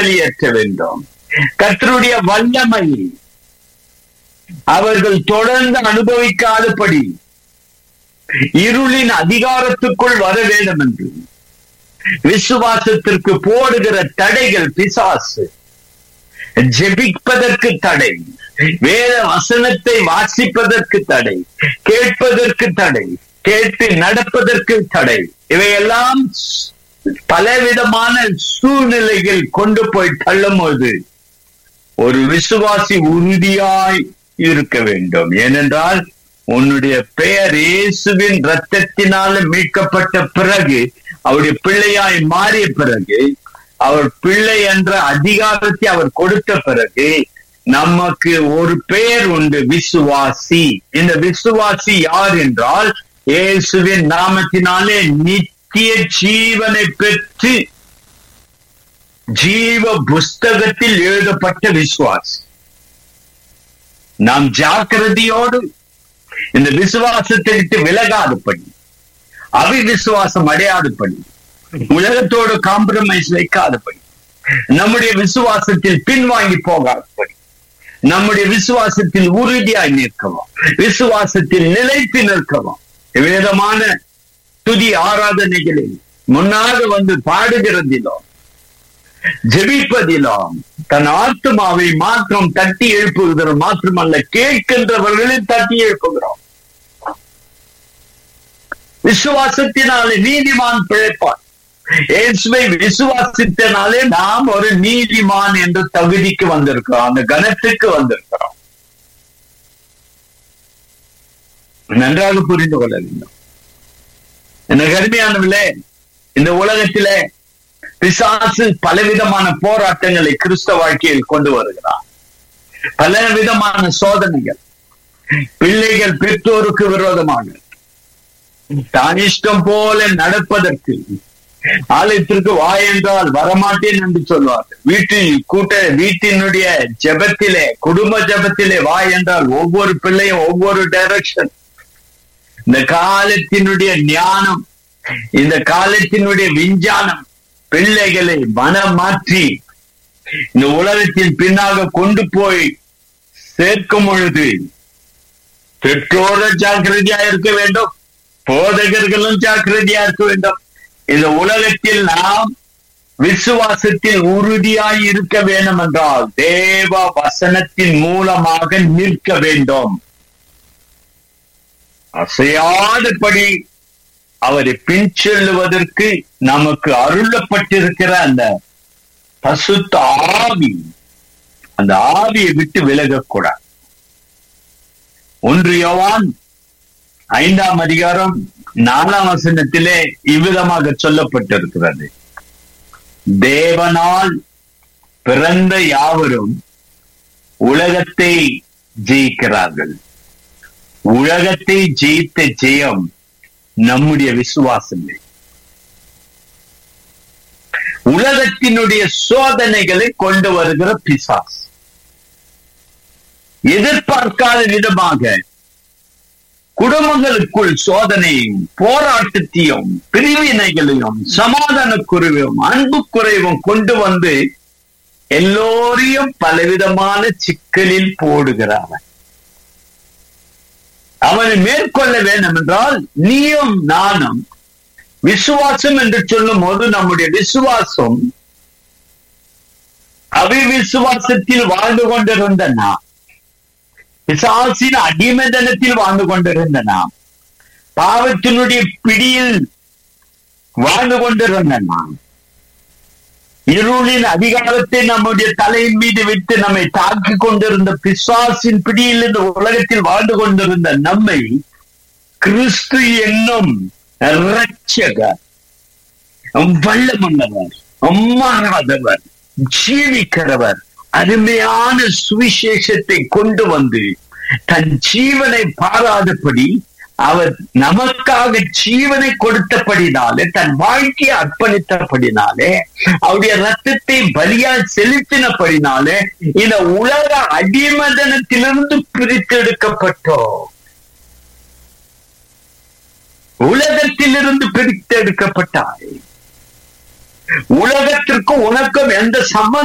வெளியேற்ற வேண்டும் கர்த்தருடைய வல்லமை அவர்கள் தொடர்ந்து அனுபவிக்காதபடி இருளின் அதிகாரத்துக்குள் வர வேண்டும் என்று விசுவாசத்திற்கு போடுகிற தடைகள் பிசாசு ஜெபிப்பதற்கு தடை வேத வசனத்தை வாசிப்பதற்கு தடை கேட்பதற்கு தடை கேட்டு நடப்பதற்கு தடை இவையெல்லாம் பலவிதமான சூழ்நிலைகள் கொண்டு போய் தள்ளும் போது ஒரு விசுவாசி உறுதியாய் இருக்க வேண்டும் ஏனென்றால் உன்னுடைய பெயர் இயேசுவின் ரத்தத்தினால மீட்கப்பட்ட பிறகு அவருடைய பிள்ளையாய் மாறிய பிறகு அவர் பிள்ளை என்ற அதிகாரத்தை அவர் கொடுத்த பிறகு நமக்கு ஒரு பெயர் உண்டு விசுவாசி இந்த விசுவாசி யார் என்றால் இயேசுவின் நாமத்தினாலே நித்திய ஜீவனை பெற்று ஜீவ புஸ்தகத்தில் எழுதப்பட்ட விசுவாசி நாம் ஜாக்கிரதையோடு இந்த விசுவாசத்தை விட்டு விலகாதபடி அவிவிசுவாசம் அடையாதபடி உலகத்தோடு காம்ப்ரமைஸ் வைக்காதபடி நம்முடைய விசுவாசத்தில் பின்வாங்கி போகாதபடி நம்முடைய விசுவாசத்தில் உறுதியாய் நிற்கவும் விசுவாசத்தில் நிலைத்து நிற்கவும் விதமான துதி ஆராதனைகளில் முன்னாக வந்து பாடுகிறதிலோ ஜெபிப்பதிலும் தன் ஆத்மாவை மாற்றம் தட்டி எழுப்புகிறோம் மாத்திரமல்ல கேட்கின்றவர்களில் தட்டி எழுப்புகிறோம் விசுவாசத்தினாலே நீதிமான் பிழைப்பான் இயேசுவை விசுவாசித்தனாலே நாம் ஒரு நீதிமான் என்ற தகுதிக்கு வந்திருக்கிறோம் அந்த கணத்துக்கு வந்திருக்கிறோம் நன்றாக புரிந்து கொள்ள வேண்டும் என்ன கருமையானவில்லை இந்த உலகத்திலே பிசாசு பலவிதமான போராட்டங்களை கிறிஸ்தவ வாழ்க்கையில் கொண்டு வருகிறார் பல விதமான சோதனைகள் பிள்ளைகள் பெற்றோருக்கு விரோதமாக தான் இஷ்டம் போல நடப்பதற்கு ஆலயத்திற்கு வா என்றால் வரமாட்டேன் என்று சொல்வார்கள் வீட்டில் கூட்ட வீட்டினுடைய ஜெபத்திலே குடும்ப ஜெபத்திலே வா என்றால் ஒவ்வொரு பிள்ளையும் ஒவ்வொரு டைரக்ஷன் இந்த காலத்தினுடைய ஞானம் இந்த காலத்தினுடைய விஞ்ஞானம் பிள்ளைகளை மனம் மாற்றி இந்த உலகத்தின் பின்னாக கொண்டு போய் சேர்க்கும் பொழுது பெற்றோரும் ஜாக்கிரதையா இருக்க வேண்டும் போதகர்களும் ஜாக்கிரதையா இருக்க வேண்டும் இந்த உலகத்தில் நாம் விசுவாசத்தில் உறுதியாய் இருக்க வேண்டும் என்றால் தேவ வசனத்தின் மூலமாக நிற்க வேண்டும் அசையாதபடி அவரை பின் செல்லுவதற்கு நமக்கு அருளப்பட்டிருக்கிற அந்த பசுத்த ஆவி அந்த ஆவியை விட்டு விலகக்கூடாது ஒன்று யோவான் ஐந்தாம் அதிகாரம் நாலாம் வசனத்திலே இவ்விதமாக சொல்லப்பட்டிருக்கிறது தேவனால் பிறந்த யாவரும் உலகத்தை ஜெயிக்கிறார்கள் உலகத்தை ஜெயித்த ஜெயம் நம்முடைய விசுவாசமே உலகத்தினுடைய சோதனைகளை கொண்டு வருகிற பிசாஸ் எதிர்பார்க்காத விதமாக குடும்பங்களுக்குள் சோதனையும் போராட்டத்தையும் பிரிவினைகளையும் சமாதான குறைவும் அன்பு குறைவும் கொண்டு வந்து எல்லோரையும் பலவிதமான சிக்கலில் போடுகிறான் அவனை மேற்கொள்ள வேண்டும் என்றால் நீயும் நானும் விசுவாசம் என்று சொல்லும் போது நம்முடைய விசுவாசம் அவிவிசுவாசத்தில் வாழ்ந்து கொண்டிருந்த நாம் பிசாசின் அடிமதனத்தில் வாழ்ந்து கொண்டிருந்த நாம் பாவத்தினுடைய பிடியில் வாழ்ந்து கொண்டிருந்த நாம் இருளின் அதிகாரத்தை நம்முடைய தலையின் மீது விட்டு நம்மை தாக்கிக் கொண்டிருந்த பிசாசின் பிடியில் இந்த உலகத்தில் வாழ்ந்து கொண்டிருந்த நம்மை கிறிஸ்து என்னும் இரட்சகர் வல்லமன்னவர் மாறாதவர் ஜீவிக்கிறவர் அருமையான சுவிசேஷத்தை கொண்டு வந்து தன் ஜீவனை பாராதபடி அவர் நமக்காக ஜீவனை கொடுத்தபடினாலே தன் வாழ்க்கையை அர்ப்பணித்தபடினாலே அவருடைய ரத்தத்தை பலியால் செலுத்தினபடினாலே இந்த உலக அடிமதனத்திலிருந்து பிரித்தெடுக்கப்பட்டோம் உலகத்திலிருந்து பிரித்தெடுக்கப்பட்டாய் உலகத்திற்கும் உனக்கும் எந்த சம்பந்தம்